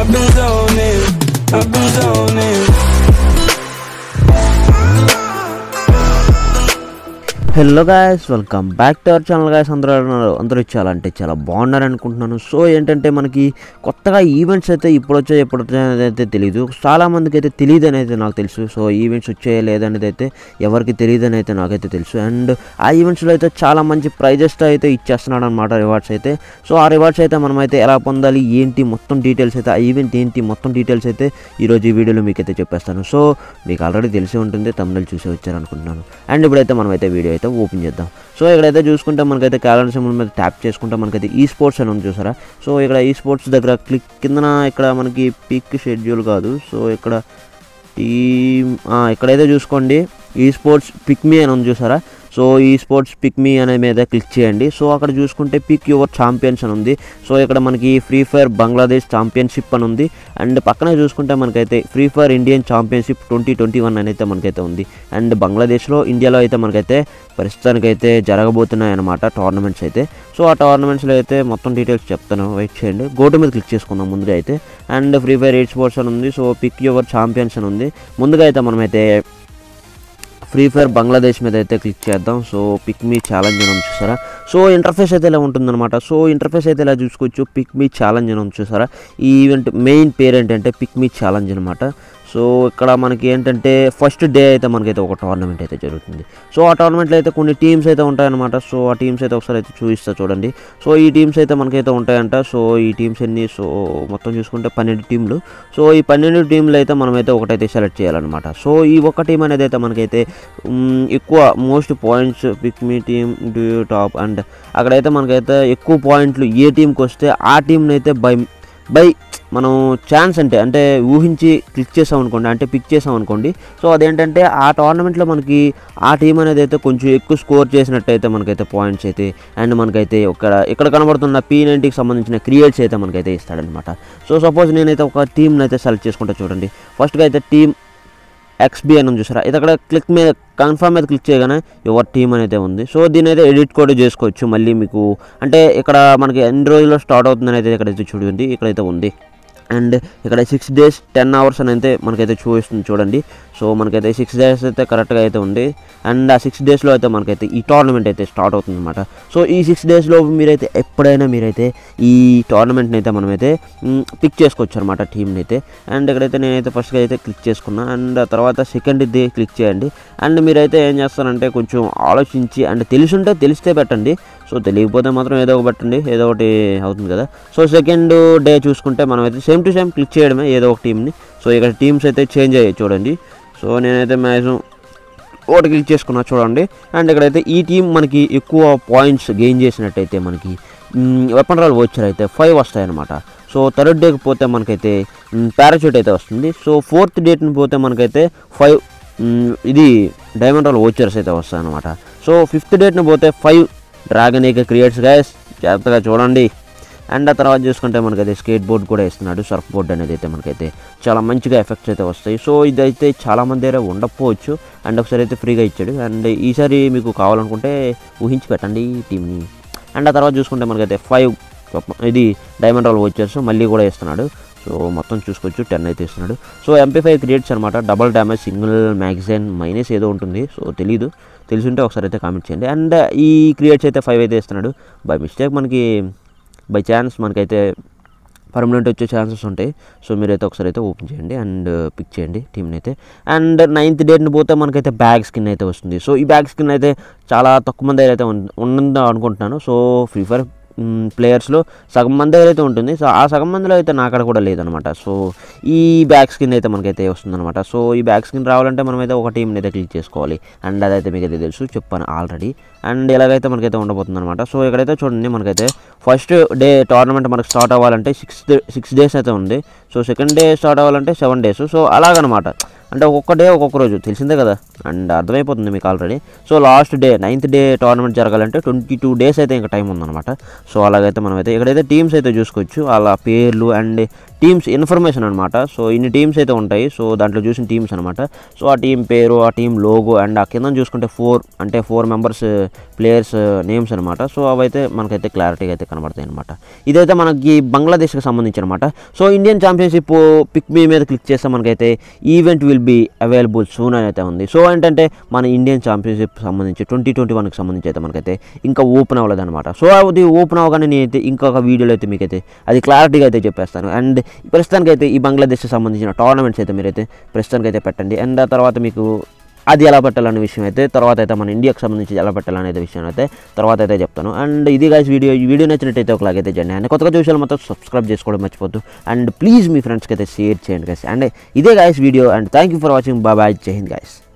I've been zoning, I've been zoning. Hello guys welcome back to our channel guys అందరూ ఎలా ఉన్నారు అందరూ చాలా అంటే చాలా బాగున్నారు అనుకుంటున్నాను సో ఏంటంటే మనకి కొత్తగా ఈవెంట్స్ అయితే ఇప్పుడు వచ్చాయి ఎప్పుడు వచ్చాయి అనేది అయితే తెలియదు చాలా మందికి అయితే తెలియదు అని అయితే నాకు తెలుసు సో ఈవెంట్స్ వచ్చాయా లేదనేది అయితే ఎవరికి తెలియదు అని అయితే నాకైతే తెలుసు అండ్ ఆ ఈవెంట్స్లో అయితే చాలా మంచి ప్రైజెస్తో అయితే ఇచ్చేస్తున్నాడు అనమాట రివార్డ్స్ అయితే సో ఆ రివార్డ్స్ అయితే మనం అయితే ఎలా పొందాలి ఏంటి మొత్తం డీటెయిల్స్ అయితే ఆ ఈవెంట్ ఏంటి మొత్తం డీటెయిల్స్ అయితే ఈరోజు ఈ వీడియోలో మీకు అయితే చెప్పేస్తాను సో మీకు ఆల్రెడీ తెలిసి ఉంటుంది తమిళ చూసి వచ్చారనుకుంటున్నాను అండ్ ఇప్పుడైతే మనం అయితే వీడియో అయితే ఓపెన్ చేద్దాం సో ఇక్కడైతే చూసుకుంటే మనకైతే క్యాలెండర్ సింబల్ మీద ట్యాప్ చేసుకుంటే మనకైతే ఈ స్పోర్ట్స్ అని ఉంది చూసారా సో ఇక్కడ ఈ స్పోర్ట్స్ దగ్గర క్లిక్ కిందన ఇక్కడ మనకి పిక్ షెడ్యూల్ కాదు సో ఇక్కడ టీమ్ ఇక్కడైతే చూసుకోండి ఈ స్పోర్ట్స్ పిక్ మీ అని ఉంది చూసారా సో ఈ స్పోర్ట్స్ పిక్ మీ అనే మీద క్లిక్ చేయండి సో అక్కడ చూసుకుంటే పిక్ యువర్ ఛాంపియన్స్ అని ఉంది సో ఇక్కడ మనకి ఫ్రీ ఫైర్ బంగ్లాదేశ్ ఛాంపియన్షిప్ అని ఉంది అండ్ పక్కనే చూసుకుంటే మనకైతే Free Fire Indian championship twenty twenty one అని అయితే మనకైతే ఉంది అండ్ బంగ్లాదేశ్లో ఇండియాలో అయితే మనకైతే ప్రస్తుతానికైతే జరగబోతున్నాయి అనమాట టోర్నమెంట్స్ అయితే సో ఆ టోర్నమెంట్స్లో అయితే మొత్తం డీటెయిల్స్ చెప్తాను వెయిట్ చేయండి గోటు మీద క్లిక్ చేసుకుందాం ముందుగా అయితే and Free Fire esports అని ఉంది సో పిక్ యువర్ ఛాంపియన్స్ అని ఉంది ముందుగా అయితే మనమైతే ఫ్రీ ఫైర్ బంగ్లాదేశ్ మీద అయితే క్లిక్ చేద్దాం సో పిక్ మీ ఛాలెంజ్ అని ఉంది చూసారా సో ఇంటర్ఫేస్ అయితే ఇలా ఉంటుందన్నమాట సో ఇంటర్ఫేస్ అయితే ఇలా చూసుకోవచ్చు పిక్ మీ ఛాలెంజ్ అని ఉంది చూసారా ఈ ఈవెంట్ మెయిన్ పేరు ఏంటంటే పిక్ మీ ఛాలెంజ్ అనమాట సో ఇక్కడ మనకి ఏంటంటే ఫస్ట్ డే అయితే మనకైతే ఒక టోర్నమెంట్ అయితే జరుగుతుంది సో ఆ టోర్నమెంట్లో అయితే కొన్ని టీమ్స్ అయితే ఉంటాయన్నమాట సో ఆ టీమ్స్ అయితే ఒకసారి అయితే చూపిస్తా చూడండి సో ఈ టీమ్స్ అయితే మనకైతే ఉంటాయంట సో ఈ టీమ్స్ ఎన్ని సో మొత్తం చూసుకుంటే పన్నెండు టీంలు సో ఈ పన్నెండు టీంలు అయితే మనమైతే ఒకటైతే సెలెక్ట్ చేయాలన్నమాట సో ఈ ఒక్క టీం అనేది అయితే మనకైతే మ్, ఎక్కువ most points pick me team do top and అక్కడైతే మనకైతే ఎక్కువ పాయింట్లు ఏ టీంకి వస్తే ఆ టీంని అయితే బై బై మనం ఛాన్స్ అంటే అంటే ఊహించి క్లిక్ చేసాం అనుకోండి అంటే పిక్ చేసాం అనుకోండి సో అదేంటంటే ఆ టోర్నమెంట్లో మనకి ఆ టీం అనేది అయితే కొంచెం ఎక్కువ స్కోర్ చేసినట్టయితే మనకైతే పాయింట్స్ అయితే అండ్ మనకైతే ఇక్కడ ఇక్కడ కనబడుతున్న పీ నైంటీకి సంబంధించిన క్రియేట్స్ అయితే మనకైతే ఇస్తాడనమాట సో సపోజ్ నేనైతే ఒక టీంని అయితే సెలెక్ట్ చేసుకుంటా చూడండి ఫస్ట్గా అయితే టీం ఎక్స్బి అని ఉంది చూసారా ఇది అక్కడ క్లిక్ మీద కన్ఫర్మ్ మీద క్లిక్ చేయగానే యువర్ టీమ్ అనేది ఉంది సో దీని అయితే ఎడిట్ కూడా చేసుకోవచ్చు మళ్ళీ మీకు అంటే ఇక్కడ మనకి ఎన్ని రోజుల్లో స్టార్ట్ అవుతుందని అయితే ఇక్కడైతే చూడండి ఇక్కడైతే ఉంది అండ్ ఇక్కడ సిక్స్ డేస్ టెన్ అవర్స్ అని అయితే మనకైతే చూపిస్తుంది చూడండి సో మనకైతే సిక్స్ డేస్ అయితే కరెక్ట్గా అయితే ఉంది అండ్ ఆ సిక్స్ డేస్లో అయితే మనకైతే ఈ టోర్నమెంట్ అయితే స్టార్ట్ అవుతుంది అనమాట సో ఈ సిక్స్ డేస్లో మీరైతే ఎప్పుడైనా మీరైతే ఈ టోర్నమెంట్ని అయితే మనమైతే పిక్ చేసుకోవచ్చు అనమాట టీంని అయితే అండ్ ఇక్కడైతే నేనైతే ఫస్ట్గా అయితే క్లిక్ చేసుకున్నా అండ్ ఆ తర్వాత సెకండ్ డే క్లిక్ చేయండి అండ్ మీరైతే ఏం చేస్తారంటే కొంచెం ఆలోచించి అండ్ తెలిసుంటే తెలిస్తే పెట్టండి సో తెలియకపోతే మాత్రం ఏదో ఒకటి పెట్టండి ఏదో ఒకటి అవుతుంది కదా సో సెకండ్ డే చూసుకుంటే మనం అయితే సేమ్ టు సేమ్ క్లిక్ చేయడమే ఏదో ఒక టీంని సో ఇక్కడ టీమ్స్ అయితే చేంజ్ అయ్యాయి చూడండి సో నేనైతే మ్యాక్సిమం ఒకటి క్లిక్ చేసుకున్నా చూడండి అండ్ ఇక్కడైతే ఈ టీం మనకి ఎక్కువ పాయింట్స్ గెయిన్ చేసినట్టయితే మనకి వెపన్ రాల్ వచ్చర్ అయితే ఫైవ్ వస్తాయన్నమాట సో థర్డ్ డేకి పోతే మనకైతే పారాచూట్ అయితే వస్తుంది సో ఫోర్త్ డేట్ని పోతే మనకైతే ఫైవ్ ఇది డైమండ్ రాల్ ఓచర్స్ అయితే వస్తాయన్నమాట సో ఫిఫ్త్ డేట్ని పోతే five dragon AK crates guys జాగ్రత్తగా చూడండి అండ్ ఆ తర్వాత చూసుకుంటే మనకైతే స్కేట్ బోర్డ్ కూడా ఇస్తున్నాడు సర్ఫ్ బోర్డ్ అనేది అయితే మనకైతే చాలా మంచిగా ఎఫెక్ట్స్ అయితే వస్తాయి సో ఇదైతే చాలా మంది దగ్గర ఉండకపోవచ్చు అండ్ ఒకసారి అయితే ఫ్రీగా ఇచ్చాడు అండ్ ఈసారి మీకు కావాలనుకుంటే ఊహించి పెట్టండి ఈ టీంని అండ్ ఆ తర్వాత చూసుకుంటే మనకైతే ఫైవ్ ఇది డైమండ్ రాల్ వచ్చేసి మళ్ళీ కూడా ఇస్తున్నాడు సో మొత్తం చూసుకోవచ్చు టెన్ అయితే ఇస్తున్నాడు సో ఎంపీ ఫైవ్ క్రియేట్స్ అనమాట double damage single magazine minus ఏదో ఉంటుంది సో తెలీదు తెలిసింటే ఒకసారి అయితే కామెంట్ చేయండి అండ్ ఈ క్రియేట్స్ అయితే ఫైవ్ అయితే ఇస్తున్నాడు బై మిస్టేక్ మనకి బై ఛాన్స్ మనకైతే పర్మనెంట్ వచ్చే ఛాన్సెస్ ఉంటాయి సో మీరైతే ఒకసారి అయితే ఓపెన్ చేయండి అండ్ పిక్ చేయండి టీంని అయితే అండ్ నైన్త్ డేట్ని పోతే మనకైతే బ్యాగ్ స్కిన్ అయితే వస్తుంది సో ఈ బ్యాగ్ స్కిన్ అయితే చాలా తక్కువ మంది అయితే ఉంటుందో అనుకుంటున్నాను సో ఫ్రీ ఫైర్ ప్లేయర్స్లో సగం మంది దగ్గర అయితే ఉంటుంది సో ఆ సగం మందిలో అయితే నా కాడ కూడా లేదనమాట సో ఈ బ్యాక్ స్కిన్ అయితే మనకైతే వస్తుందన్నమాట సో ఈ బ్యాక్ స్కిన్ రావాలంటే మనమైతే ఒక టీంని అయితే క్లిక్ చేసుకోవాలి అండ్ అదైతే మీకు అయితే తెలుసు చెప్పాను ఆల్రెడీ అండ్ ఇలాగైతే మనకైతే ఉండబోతుంది అనమాట సో ఇక్కడైతే చూడండి మనకైతే ఫస్ట్ డే టోర్నమెంట్ మనకు స్టార్ట్ అవ్వాలంటే సిక్స్ సిక్స్ డేస్ అయితే ఉంది సో సెకండ్ డే స్టార్ట్ అవ్వాలంటే సెవెన్ డేస్ సో అలాగనమాట అంటే ఒక్కొక్క డే ఒక్కొక్క రోజు తెలిసిందే కదా అండ్ అర్థమైపోతుంది మీకు already so last day ninth day tournament జరగాలంటే ట్వంటీ టూ డేస్ అయితే ఇంకా టైం ఉందన్నమాట సో అలాగైతే మనమైతే ఇక్కడైతే టీమ్స్ అయితే చూసుకోవచ్చు వాళ్ళ పేర్లు అండ్ టీమ్స్ ఇన్ఫర్మేషన్ అనమాట సో ఇన్ని టీమ్స్ అయితే ఉంటాయి సో దాంట్లో చూసిన టీమ్స్ అనమాట సో ఆ టీం పేరు ఆ టీం లోగో అండ్ ఆ కింద చూసుకుంటే ఫోర్ అంటే ఫోర్ మెంబర్స్ ప్లేయర్స్ నేమ్స్ అనమాట సో అవైతే మనకైతే క్లారిటీగా అయితే కనబడతాయి అనమాట ఇదైతే మనకి బంగ్లాదేశ్కి సంబంధించి అనమాట so Indian championship pick me మీద క్లిక్ చేస్తే మనకైతే event will be available soon అని అయితే ఉంది సో ఏంటంటే మన ఇండియన్ ఛాంపియన్షిప్ సంబంధించి ట్వంటీ ట్వంటీ వన్కి సంబంధించి అయితే మనకైతే ఇంకా ఓపెన్ అవ్వలేదు అనమాట సో అది ఓపెన్ అవ్వగానే నేనైతే ఇంకొక వీడియోలో అయితే మీకైతే అది క్లారిటీగా అయితే చెప్పేస్తాను అండ్ ప్రస్తుతానికైతే ఈ బంగ్లాదేశ్కి సంబంధించిన టోర్నమెంట్స్ అయితే మీరైతే ప్రస్తుతానికి అయితే పెట్టండి అండ్ ఆ తర్వాత మీకు అది ఎలా పెట్టాలనే విషయం అయితే తర్వాత అయితే మన ఇండియాకి సంబంధించి ఎలా పెట్టాలనే విషయం అయితే తర్వాత అయితే చెప్తాను అండ్ ఇది గైస్ వీడియో ఈ వీడియో నచ్చినట్టయితే ఒకలాగైతే చేయండి అండ్ కొత్తగా చూసాను మాత్రం సబ్స్క్రైబ్ చేసుకోవడం మర్చిపోద్దు అండ్ ప్లీజ్ మీ ఫ్రెండ్స్కి అయితే షేర్ చేయండి గైస్ అండ్ ఇదే guys video and thank you for watching bye జై హింద్ గైస్